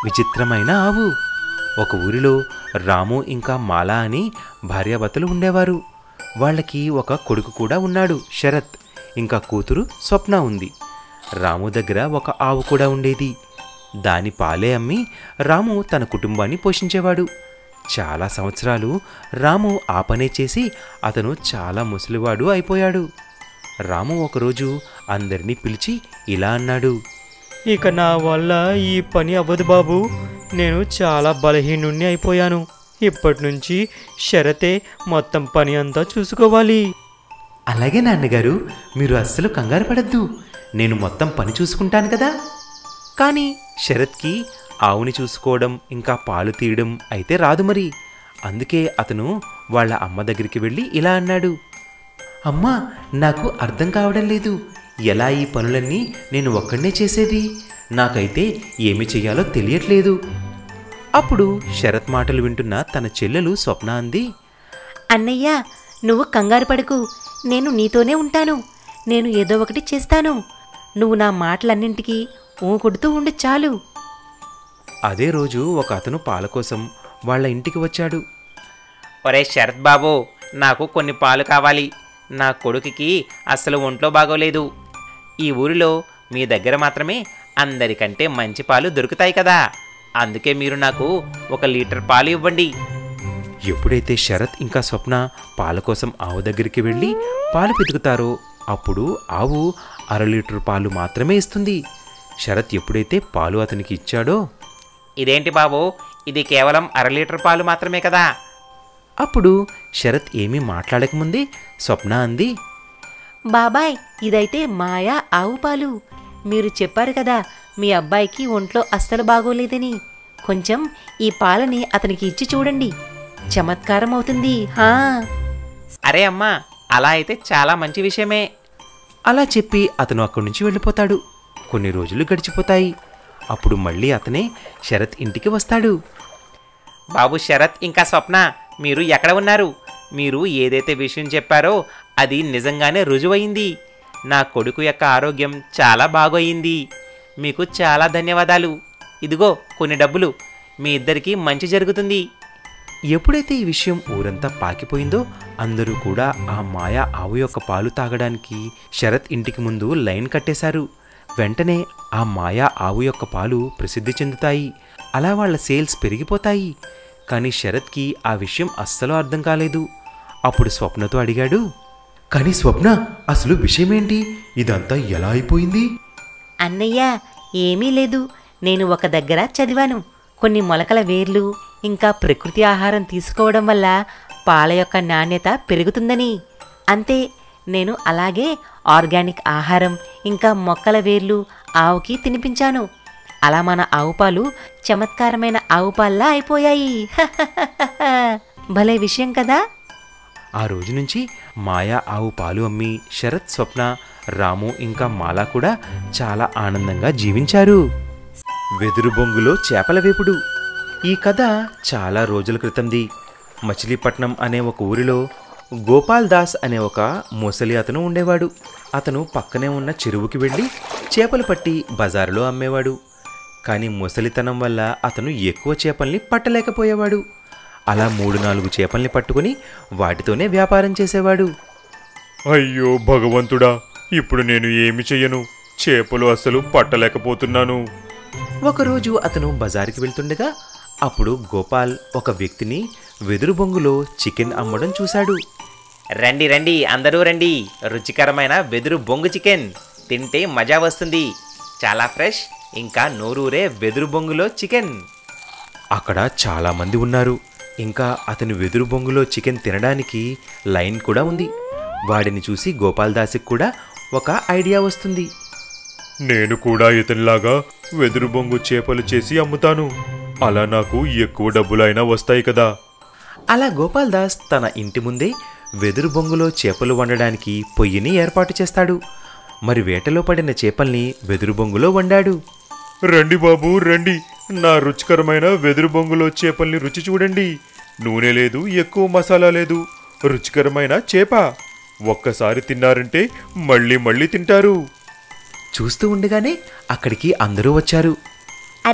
విచిత్రమైన ఆవు ఒక ఊరిలో రాము ఇంకా మాలా అని భార్యాభర్తలు ఉండేవారు వాళ్ళకి ఒక కొడుకు కూడా ఉన్నాడు శరత్ ఇంకా కూతురు స్వప్న ఉంది రాము దగ్గర ఒక ఆవు కూడా ఉండేది దాని పాలే అమ్మి రాము తన కుటుంబాన్ని పోషించేవాడు చాలా సంవత్సరాలు రాము ఆ పనే చేసి అతను చాలా ముసలివాడు అయిపోయాడు రాము ఒకరోజు అందరినీ పిలిచి ఇలా అన్నాడు ఇక నా వల్ల ఈ పని అవ్వదు బాబు నేను చాలా బలహీనుణ్ణి అయిపోయాను ఇప్పటి నుంచి షరతే మొత్తం పని అంతా చూసుకోవాలి అలాగే నాన్నగారు మీరు అస్సలు కంగారు పడద్దు నేను మొత్తం పని చూసుకుంటాను కదా కానీ శరత్కి ఆవుని చూసుకోవడం ఇంకా పాలు తీయడం అయితే రాదు మరి అందుకే అతను వాళ్ళ అమ్మ దగ్గరికి వెళ్ళి ఇలా అన్నాడు అమ్మా నాకు అర్థం కావడం లేదు ఎలా ఈ పనులన్నీ నేను ఒక్కడనే చేసేది నాకైతే ఏమి చెయ్యాలో తెలియట్లేదు అప్పుడు శరత్ మాటలు వింటున్న తన చెల్లెలు స్వప్న అంది అన్నయ్య నువ్వు కంగారు పడకు నేను నీతోనే ఉంటాను నేను ఏదో ఒకటి చేస్తాను నువ్వు నా మాటలన్నింటికీ ఊ కొడుతూ ఉండు చాలు అదే రోజు ఒక అతను పాల కోసం వాళ్ళ ఇంటికి వచ్చాడు ఒరే శరత్ బాబు నాకు కొన్ని పాలు కావాలి నా కొడుకుకి అస్సలు ఒంట్లో బాగోలేదు ఈ ఊరిలో మీ దగ్గర మాత్రమే అందరికంటే మంచి పాలు దొరుకుతాయి కదా అందుకే మీరు నాకు ఒక లీటర్ పాలు ఇవ్వండి ఎప్పుడైతే శరత్ ఇంకా స్వప్న పాల కోసం ఆవు దగ్గరికి వెళ్ళి పాలు పితుకుతారో అప్పుడు ఆవు అర లీటర్ పాలు మాత్రమే ఇస్తుంది శరత్ ఎప్పుడైతే పాలు అతనికి ఇచ్చాడో ఇదేంటి బాబు ఇది కేవలం అర లీటర్ పాలు మాత్రమే కదా అప్పుడు శరత్ ఏమీ మాట్లాడకముందే స్వప్న అంది బాబాయ్ ఇదైతే మాయా ఆవు పాలు మీరు చెప్పారు కదా మీ అబ్బాయికి ఒంట్లో అస్సలు బాగోలేదని కొంచెం ఈ పాలని అతనికి ఇచ్చి చూడండి చమత్కారం అవుతుంది హా అరే అమ్మా అలా అయితే చాలా మంచి విషయమే అలా చెప్పి అతను అక్కడి నుంచి వెళ్ళిపోతాడు కొన్ని రోజులు గడిచిపోతాయి అప్పుడు మళ్ళీ అతనే శరత్ ఇంటికి వస్తాడు బాబు శరత్ ఇంకా స్వప్న మీరు ఎక్కడ ఉన్నారు మీరు ఏదైతే విషయం చెప్పారో అది నిజంగానే రుజువయింది నా కొడుకు యొక్క ఆరోగ్యం చాలా బాగోయింది మీకు చాలా ధన్యవాదాలు ఇదిగో కొన్ని డబ్బులు మీ ఇద్దరికీ మంచి జరుగుతుంది ఎప్పుడైతే ఈ విషయం ఊరంతా పాకిపోయిందో అందరూ కూడా ఆ మాయా ఆవు యొక్క పాలు తాగడానికి శరత్ ఇంటికి ముందు లైన్ కట్టేశారు వెంటనే ఆ మాయా ఆవు యొక్క పాలు ప్రసిద్ధి చెందుతాయి అలా వాళ్ళ సేల్స్ పెరిగిపోతాయి కానీ శరత్కి ఆ విషయం అస్సలు అర్థం కాలేదు అప్పుడు స్వప్నతో అడిగాడు కానీ స్వప్న అసలు విషయమేంటి ఇదంతా ఎలా అయిపోయింది అన్నయ్య ఏమీ లేదు నేను ఒక దగ్గర చదివాను కొన్ని మొలకల వేర్లు ఇంకా ప్రకృతి ఆహారం తీసుకోవడం వల్ల పాల యొక్క నాణ్యత పెరుగుతుందని అంతే నేను అలాగే ఆర్గానిక్ ఆహారం ఇంకా మొక్కల వేర్లు ఆవుకి తినిపించాను అలా మన ఆవు పాలు చమత్కారమైన ఆవు పాల్లా అయిపోయాయి భలే విషయం కదా ఆ రోజు నుంచి మాయా ఆవు పాలు అమ్మి శరత్ స్వప్న రాము ఇంకా మాలా కూడా చాలా ఆనందంగా జీవించారు వెదురు బొంగులో చేపల వేపుడు ఈ కథ చాలా రోజుల క్రితంది మచిలీపట్నం అనే ఒక ఊరిలో గోపాల్ దాస్ అనే ఒక ముసలి అతను ఉండేవాడు అతను పక్కనే ఉన్న చెరువుకి వెళ్ళి చేపలు పట్టి బజారులో అమ్మేవాడు కానీ ముసలితనం వల్ల అతను ఎక్కువ చేపల్ని పట్టలేకపోయేవాడు అలా మూడు నాలుగు చేపల్ని పట్టుకుని వాటితోనే వ్యాపారం చేసేవాడు అయ్యో భగవంతుడా ఇప్పుడు నేను ఏమి చెయ్యను చేపలు అసలు పట్టలేకపోతున్నాను ఒకరోజు అతను బజారుకి వెళ్తుండగా అప్పుడు గోపాల్ ఒక వ్యక్తిని వెదురు బొంగులో చికెన్ అమ్మడం చూశాడు రండి రండి అందరూ రండి రుచికరమైన వెదురు బొంగు చికెన్ తింటే మజా వస్తుంది చాలా ఫ్రెష్ ఇంకా నోరూరే వెదురు బొంగులో చికెన్ అక్కడ చాలా మంది ఉన్నారు ఇంకా అతని వెదురు బొంగులో చికెన్ తినడానికి లైన్ కూడా ఉంది వాడిని చూసి గోపాల్ దాస్కి కూడా ఒక ఐడియా వస్తుంది నేను కూడా ఇతనిలాగా వెదురు బొంగు చేపలు చేసి అమ్ముతాను అలా నాకు ఎక్కువ డబ్బులైనా వస్తాయి కదా అలా గోపాల్ దాస్ తన ఇంటి ముందే వెదురు బొంగులో చేపలు వండడానికి పొయ్యిని ఏర్పాటు చేస్తాడు మరి వేటలో పడిన చేపల్ని వెదురు బొంగులో వండాడు రండి బాబు రండి నా రుచికరమైన వెదురు బొంగులో చేపల్ని రుచి చూడండి నూనె లేదు ఎక్కువ మసాలా లేదు రుచికరమైన చేప ఒక్కసారి తిన్నారంటే మళ్ళీ మళ్ళీ తింటారు చూస్తూ ఉండగానే అక్కడికి అందరూ వచ్చారు అరే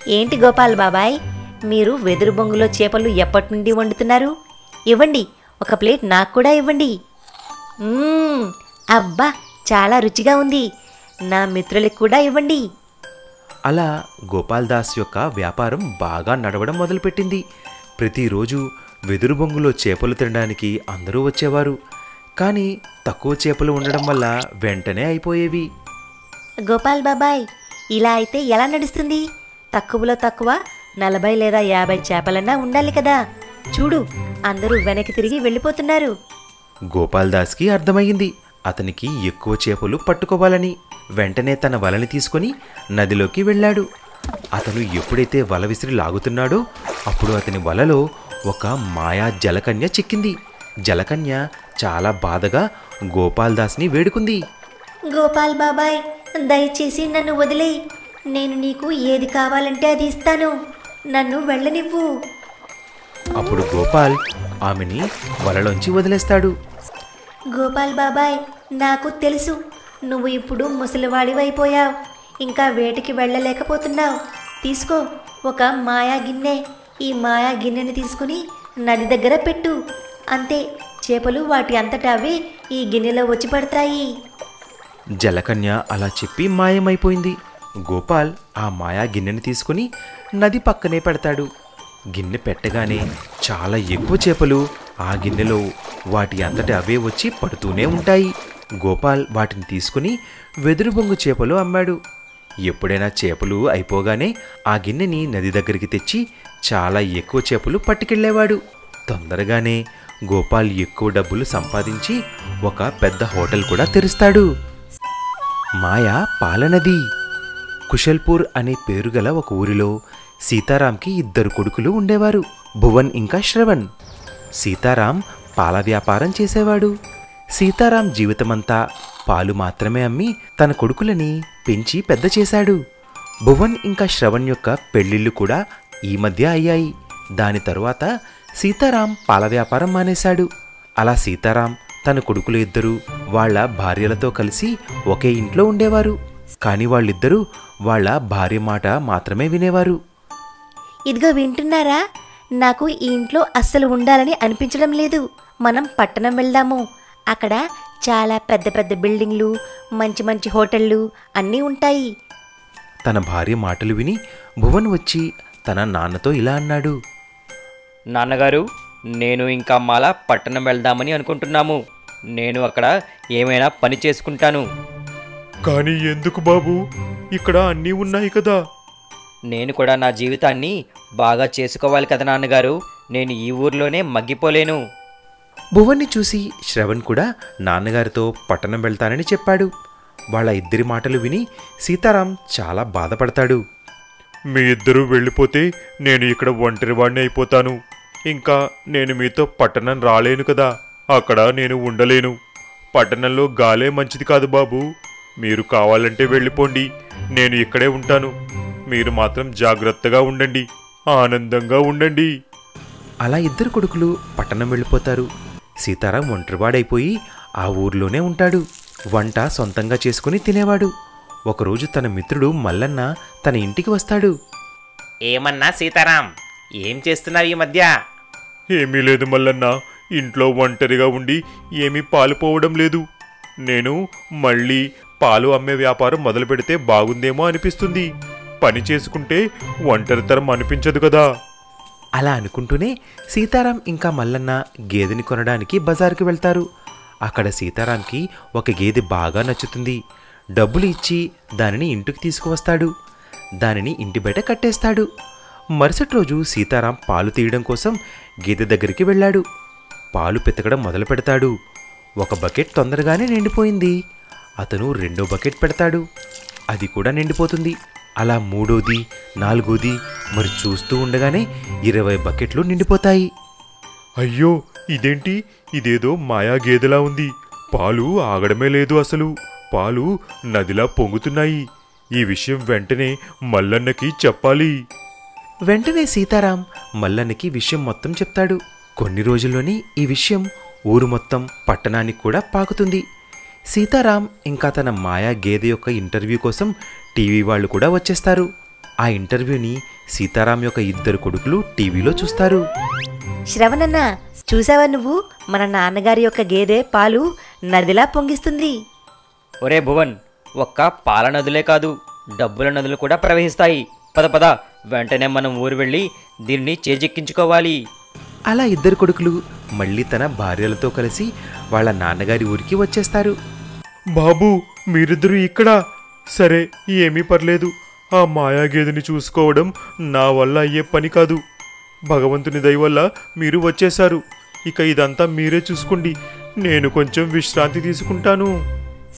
ఏంటి గోపాల్ బాబాయ్ మీరు వెదురు బొంగులో చేపలు ఎప్పటి నుండి వండుతున్నారు ఇవ్వండి ఒక ప్లేట్ నాకు కూడా ఇవ్వండి మ్మ్, అబ్బా చాలా రుచిగా ఉంది నా మిత్రులకు కూడా ఇవ్వండి అలా గోపాల్ దాస్ యొక్క వ్యాపారం బాగా నడవడం మొదలుపెట్టింది ప్రతిరోజు వెదురు బొంగులో చేపలు తినడానికి అందరూ వచ్చేవారు కానీ తక్కువ చేపలు ఉండడం వల్ల వెంటనే అయిపోయేవి గోపాల్ బాబాయ్ ఇలా అయితే ఎలా నడుస్తుంది తక్కువలో తక్కువ నలభై లేదా యాభై చేపలన్నా ఉండాలి కదా చూడు అందరూ వెనక్కి తిరిగి వెళ్ళిపోతున్నారు గోపాల్ దాస్కి అర్థమయ్యింది అతనికి ఎక్కువ చేపలు పట్టుకోవాలని వెంటనే తన వలని తీసుకొని నదిలోకి వెళ్ళాడు అతను ఎప్పుడైతే వల విసిరి లాగుతున్నాడో అప్పుడు అతని వలలో ఒక మాయా జలకన్య చిక్కింది జలకన్య చాలా బాధగా గోపాల్ దాస్ని వేడుకుంది గోపాల్ బాబాయ్ దయచేసి నన్ను వదిలేయి నేను నీకు ఏది కావాలంటే అది ఇస్తాను నన్ను వెళ్ళనివ్వు అప్పుడు గోపాల్ ఆమెని వలలోంచి వదిలేస్తాడు గోపాల్ బాబాయ్ నాకు తెలుసు నువ్వు ఇప్పుడు ముసలివాడివైపోయావు ఇంకా వేటకి వెళ్ళలేకపోతున్నావు తీసుకో ఒక మాయా గిన్నె ఈ మాయా గిన్నెని తీసుకుని నది దగ్గర పెట్టు అంతే చేపలు వాటి అంతటా అవే ఈ గిన్నెలో వచ్చి పడతాయి జలకన్య అలా చెప్పి మాయమైపోయింది గోపాల్ ఆ మాయా గిన్నెని తీసుకుని నది పక్కనే పెడతాడు గిన్నె పెట్టగానే చాలా ఎక్కువ చేపలు ఆ గిన్నెలో వాటి అంతటి అవే వచ్చి పడుతూనే ఉంటాయి గోపాల్ వాటిని తీసుకుని వెదురు బొంగు చేపలు అమ్మాడు ఎప్పుడైనా చేపలు అయిపోగానే ఆ గిన్నెని నది దగ్గరికి తెచ్చి చాలా ఎక్కువ చేపలు పట్టుకెళ్ళేవాడు తొందరగానే గోపాల్ ఎక్కువ డబ్బులు సంపాదించి ఒక పెద్ద హోటల్ కూడా తెరుస్తాడు మాయా పాలనది కుశల్పూర్ అనే పేరుగల ఒక ఊరిలో సీతారాంకి ఇద్దరు కొడుకులు ఉండేవారు భువన్ ఇంకా శ్రవణ్ సీతారాం పాల వ్యాపారం చేసేవాడు సీతారాం జీవితమంతా పాలు మాత్రమే అమ్మి తన కొడుకులని పెంచి పెద్ద చేశాడు భువన్ ఇంకా శ్రవణ్ యొక్క పెళ్లిళ్ళు కూడా ఈ మధ్య అయ్యాయి దాని తరువాత సీతారాం పాల వ్యాపారం మానేశాడు అలా సీతారాం తన కొడుకులు ఇద్దరు వాళ్ళ భార్యలతో కలిసి ఒకే ఇంట్లో ఉండేవారు కానీ వాళ్ళిద్దరూ వాళ్ళ భార్య మాట మాత్రమే వినేవారు ఇదిగో వింటున్నారా నాకు ఈ ఇంట్లో అస్సలు ఉండాలని అనిపించడం లేదు మనం పట్టణం వెళ్దాము అక్కడ చాలా పెద్ద పెద్ద బిల్డింగ్లు మంచి మంచి హోటళ్ళు అన్నీ ఉంటాయి తన భార్య మాటలు విని భువన్ వచ్చి తన నాన్నతో ఇలా అన్నాడు నాన్నగారు నేను ఇంకా మాల పట్టణం వెళ్దామని అనుకుంటున్నాము నేను అక్కడ ఏమైనా పని చేసుకుంటాను కానీ ఎందుకు బాబు ఇక్కడ అన్నీ ఉన్నాయి కదా నేను కూడా నా జీవితాన్ని బాగా చేసుకోవాలి కదా నాన్నగారు నేను ఈ ఊర్లోనే మగ్గిపోలేను భువన్ని చూసి శ్రవణ్ కూడా నాన్నగారితో పట్టణం వెళ్తానని చెప్పాడు వాళ్ళ ఇద్దరి మాటలు విని సీతారాం చాలా బాధపడతాడు మీ ఇద్దరూ వెళ్ళిపోతే నేను ఇక్కడ ఒంటరివాడిని అయిపోతాను ఇంకా నేను మీతో పట్టణం రాలేను కదా అక్కడ నేను ఉండలేను పట్టణంలో గాలే మంచిది కాదు బాబు మీరు కావాలంటే వెళ్ళిపోండి నేను ఇక్కడే ఉంటాను మీరు మాత్రం జాగ్రత్తగా ఉండండి ఆనందంగా ఉండండి అలా ఇద్దరు కొడుకులు పట్టణం వెళ్ళిపోతారు సీతారాం ఒంటరివాడైపోయి ఆ ఊర్లోనే ఉంటాడు వంట సొంతంగా చేసుకుని తినేవాడు ఒకరోజు తన మిత్రుడు మల్లన్న తన ఇంటికి వస్తాడు ఏమన్నా సీతారాం ఏం చేస్తున్నావు ఈ మధ్య ఏమీ లేదు మల్లన్న ఇంట్లో ఒంటరిగా ఉండి ఏమీ పాలు పోవడం లేదు నేను మళ్ళీ పాలు అమ్మే వ్యాపారం మొదలు పెడితే బాగుందేమో అనిపిస్తుంది పని చేసుకుంటే ఒంటరితరం అనిపించదు కదా అలా అనుకుంటూనే సీతారాం ఇంకా మల్లన్న గేదెని కొనడానికి బజారుకి వెళ్తారు అక్కడ సీతారాంకి ఒక గేదె బాగా నచ్చుతుంది డబ్బులు ఇచ్చి దానిని ఇంటికి తీసుకువస్తాడు దానిని ఇంటి బయట కట్టేస్తాడు మరుసటి రోజు సీతారాం పాలు తీయడం కోసం గేదె దగ్గరికి వెళ్ళాడు పాలు పెతకడం మొదలు పెడతాడు ఒక బకెట్ తొందరగానే నిండిపోయింది అతను రెండో బకెట్ పెడతాడు అది కూడా నిండిపోతుంది అలా మూడోది నాలుగోది మరి చూస్తూ ఉండగానే ఇరవై బకెట్లు నిండిపోతాయి అయ్యో ఇదేంటి ఇదేదో మాయా గేదెలా ఉంది పాలు ఆగడమే లేదు అసలు పాలు నదిలా పొంగుతున్నాయి ఈ విషయం వెంటనే మల్లన్నకి చెప్పాలి వెంటనే సీతారాం మల్లన్నకి విషయం మొత్తం చెప్తాడు కొన్ని రోజుల్లోని ఈ విషయం ఊరు మొత్తం పట్టణానికి కూడా పాకుతుంది సీతారాం ఇంకా తన మాయా గేదె యొక్క ఇంటర్వ్యూ కోసం టీవీ వాళ్ళు కూడా వచ్చేస్తారు ఆ ఇంటర్వ్యూని సీతారాం యొక్క ఇద్దరు కొడుకులు టీవీలో చూస్తారు శ్రవణన్న చూసావా నువ్వు మన నాన్నగారి యొక్క గేదె పాలు నదిలా పొంగిస్తుంది ఒరే భువన్ ఒక్క పాల నదులే కాదు డబ్బుల నదులు కూడా ప్రవహిస్తాయి పద పద వెంటనే మనం ఊరు వెళ్ళి దీన్ని చేజెక్కించుకోవాలి అలా ఇద్దరు కొడుకులు మళ్ళీ తన భార్యలతో కలిసి వాళ్ళ నాన్నగారి ఊరికి వచ్చేస్తారు బాబు మీరిద్దరూ ఇక్కడ సరే ఏమీ పర్లేదు ఆ మాయా గేదెని చూసుకోవడం నా వల్ల అయ్యే పని కాదు భగవంతుని దయ వల్ల మీరు వచ్చేశారు ఇక ఇదంతా మీరే చూసుకోండి నేను కొంచెం విశ్రాంతి తీసుకుంటాను